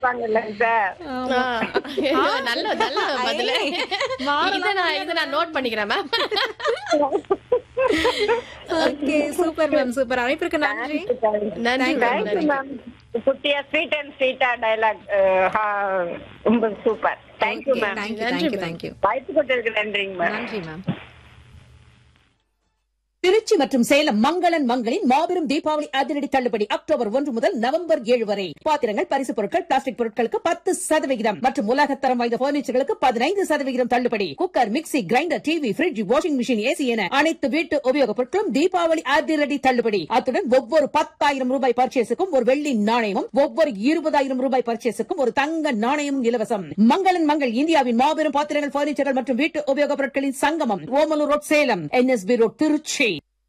இல்லைங்க சார் ஆ, நல்ல நல்ல பதில் இதை நான் இதை நான் நோட் பண்ணிக்கிறேன் ma'am okay super ma'am super அழைப்பிற்கு நன்றி நன்றி மேம் தேங்க்யூ மேம் குட்டியா ஸ்வீட் அண்ட் ஸ்வீட்டா டைலாக் ரொம்ப super thank you ma'am thank you thank you thank you வாய்ப்பு கொடுத்ததுக்கு நன்றிங்க மேம் நன்றி மேம் திருச்சி மற்றும் சேலம் மங்களன் மங்களின் மாபெரும் தீபாவளி அதிரடி தள்ளுபடி அக்டோபர் ஒன்று முதல் நவம்பர் ஏழு வரை பாத்திரங்கள் பரிசு பொருட்கள் பிளாஸ்டிக் பொருட்களுக்கு பத்து சதவிகிதம் மற்றும் உலகத்தரம் வாய்ந்த பர்னிச்சர்களுக்கு பதினைந்து சதவிகிதம் தள்ளுபடி cooker mixie grinder TV fridge washing machine AC என அனைத்து வீட்டு உபயோகப் பொருட்களும் தீபாவளி அதிரடி தள்ளுபடி அத்துடன் ஒவ்வொரு பத்தாயிரம் ரூபாய் பர்ச்சேஸுக்கும் ஒரு வெள்ளி நாணயமும் ஒவ்வொரு இருபதாயிரம் ரூபாய் பர்ச்சேஸுக்கும் ஒரு தங்க நாணயமும் இலவசம் மங்களன் மங்கள் இந்தியாவின் மாபெரும் பாத்திரங்கள் பர்னிச்சர்கள் மற்றும் வீட்டு உபயோகப் பொருட்களின் சங்கமம் Omalur road Salem NSP road Trichy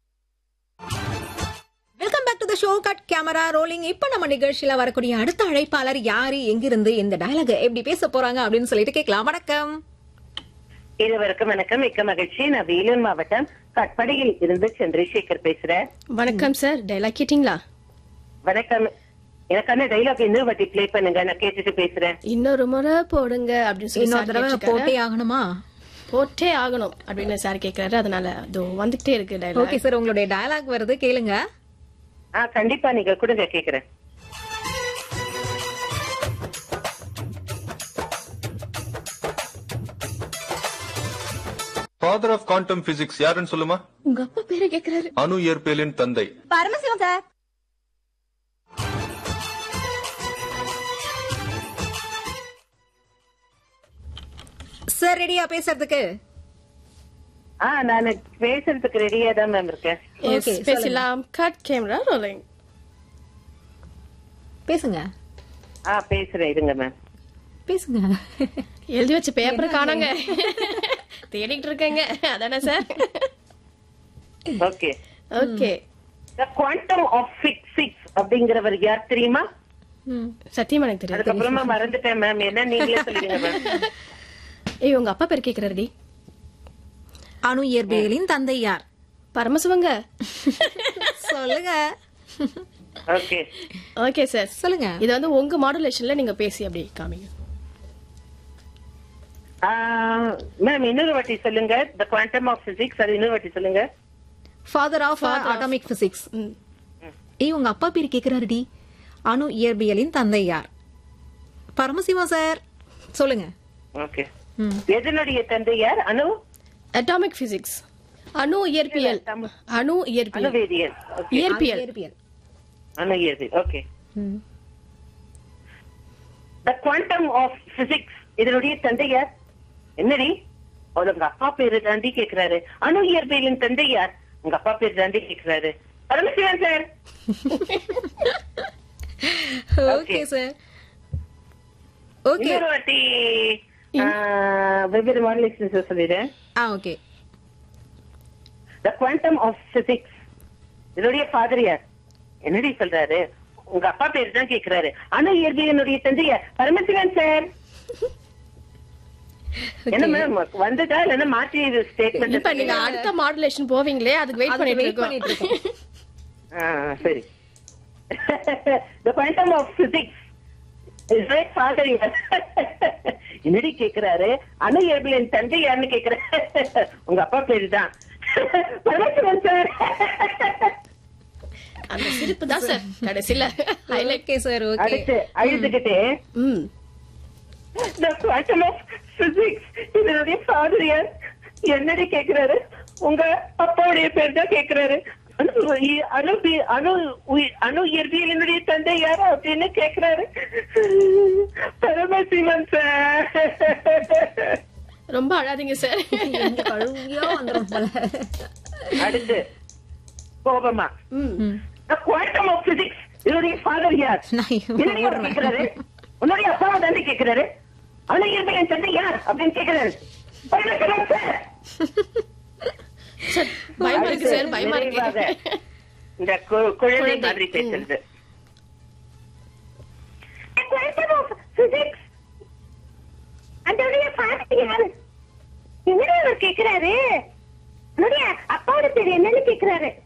welcome back to the show cut camera rolling இப்ப நம்ம நிகழ்ச்சியில வரக்கூடிய அடுத்த அழைப்பாளர் யாரு எங்கிருந்து இந்த டயலாக் எப்படி பேச போறாங்க அப்படின்னு சொல்லிட்டு கேட்கலாம் வணக்கம் இருவருக்கும் வணக்கம் மிக்க மகிழ்ச்சி நான் வேலூர் மாவட்டம் கட்படியில் இருந்து சந்திரசேகர் பேசுறேன் வணக்கம் சார் டைலாக் கேட்டிங்களா வணக்கம் எனக்கான டைலாக் இன்னொரு வாட்டி ப்ளே பண்ணுங்க நான் கேட்டுட்டு பேசுறேன் இன்னொரு முறை போடுங்க அப்படின்னு சொல்லி இன்னொரு சார் தடவை கேட்டிருக்காரு. போட்டே ஆகணுமா போட்டே ஆகணும் அப்படின்னு சார் கேக்குறாரு அதனால அதோ வந்துகிட்டே இருக்கு டைலாக் ஓகே சார் உங்களுடைய டயலாக் வருது கேளுங்க ஆ கண்டிப்பா நீங்க கொடுங்க கேக்குறேன் ஃபாதர் ஆஃப் குவாண்டம் பிசிக்ஸ் யாருன்னு சொல்லுமா உங்க அப்பா பேரை கேக்குறாரு அணு இயற்பியலின் தந்தை பரமசிவம் சார் சார் ரெடியா பேசுறதுக்கு ஆ நான் பேசுறதுக்கு ரெடியா தான் மேம் இருக்கேன் Yes, Okay, பேசலாம் கட் கேமரா ரோலிங் பேசுங்க ஆ பேசுறேன் இருங்க மேம் பேசுங்க எழுதி வச்ச பேப்பர் காணாங்க தேடிட்டு இருக்கேங்க அதானே sir okay okay the quantum of physics அப்படிங்கிறவர் யார் தெரியுமா ம். சத்தியமா எனக்கு தெரியாது அதுக்கப்புறமா மறந்துட்டேன் மேம் என்ன நீங்களே சொல்லிடுங்க மேம் ஏய் உங்க அப்பா பேர் கேக்குறாருடி அணு இயற்பியலின் தந்தை யார் பரமசிவங்க சொல்லுங்க ஓகே ஓகே சார் சொல்லுங்க இது வந்து உங்க மாடுலேஷன்ல நீங்க பேசி அப்படி காமிங்க மேம் இன்னொரு வாட்டி சொல்லுங்க த குவாண்டம் ஆஃப் பிசிக்ஸ் அது இன்னொரு வாட்டி சொல்லுங்க ஃபாதர் ஆஃப் அட்டாமிக் பிசிக்ஸ் ஏய் உங்க அப்பா பேர் கேக்குறாருடி அணு இயற்பியலின் தந்தை யார் பரமசிவம் சார் சொல்லுங்க ஓகே ம். எதனுடைய தந்தை யார் அணு அட்டாமிக் பிசிக்ஸ் அணு இயற்பியல் அணு இயற்பியல் அணுவேதியல் ஓகே இயற்பியல் இயற்பியல் அணு இயற்பியல் ஓகே ம். த குவாண்டம் ஆஃப் பிசிக்ஸ் இதனுடைய தந்தை யார் என்னடி அவர் உங்க அப்பா பேரு தாண்டி கேக்குறாரு அணு இயற்பியலின் தந்தை யார் உங்க அப்பா பேரு தாண்டி கேக்குறாரு Paramasivan sir okay sir okay இன்னொரு வாட்டி ஆ, வெவ்வேறு மாடலேஷன் சொல்லிடுறேன் ஆ okay the quantum of physics இதனுடைய ஃபாதர் யார் என்னடி சொல்றாரு உங்க அப்பா பேரு தான் கேக்குறாரு அணு இயற்பியலினுடைய தந்தை யார் பரமசிவன் சார் என்ன மேம் வந்துட்டா இல்லன்னா மாற்றி இது இப்ப ஸ்டேட்மெண்ட் நீங்க அடுத்த மாடுலேஷன் போவீங்களே அதுக்கு வெயிட் அதுக்கு பண்ணிட்டு வெயிட் பண்ணிட்டு இருக்கோம் இருக்கோம் Ah, சரி the quantum of physics is right father யார் என்னடி கேக்குறாரு அணு இயற்பியலின் தந்தை யாருன்னு கேக்குறாரு உங்க அப்பா பேரு தான் பரமசிவன் சார் அந்த சிரிப்பு தான் சார் கடைசியில ஹைலைட் ஓகே சார் ஓகே அடுத்து அழுதுகிட்டே ம் The quantum of physics இதனுடைய ஃபாதர் யார் என்னடி கேக்குறாரு உங்க அப்பாவுடைய பேர் தான் கேக்குறாரு அணு இ- அணு பி- அணு உயி- அணு இயற்பியலினுடைய தந்தை யார் அப்படின்னு கேக்குறாரு பரமசிவன் சார் ரொம்ப அழாதீங்க சார் எங்க கழுவியா வந்துரும் போல அடுத்து கோபமா ம் The quantum of physics இதனுடைய ஃபாதர் யார் நான் என்னடி அவர் கேக்குறாரு உன்னுடைய அப்பாவை தாண்டி கேக்குறாரு அணு இயற்பியலின் தந்தை யார் அப்படின்னு கேக்குறாரு பரமசிவன் சார் சார் பயமா இருக்கு சார் பயமா நிறைவாக இருக்கு இந்த கு- குழந்தை குழந்தை, மாதிரி ம். பேசுறது quantum of physics அதோடைய ஃபாதர் யாரு என்னடி அவர் கேக்குறாரு என்னுடைய அப்பாவோட பேர் என்னன்னு கேக்குறாரு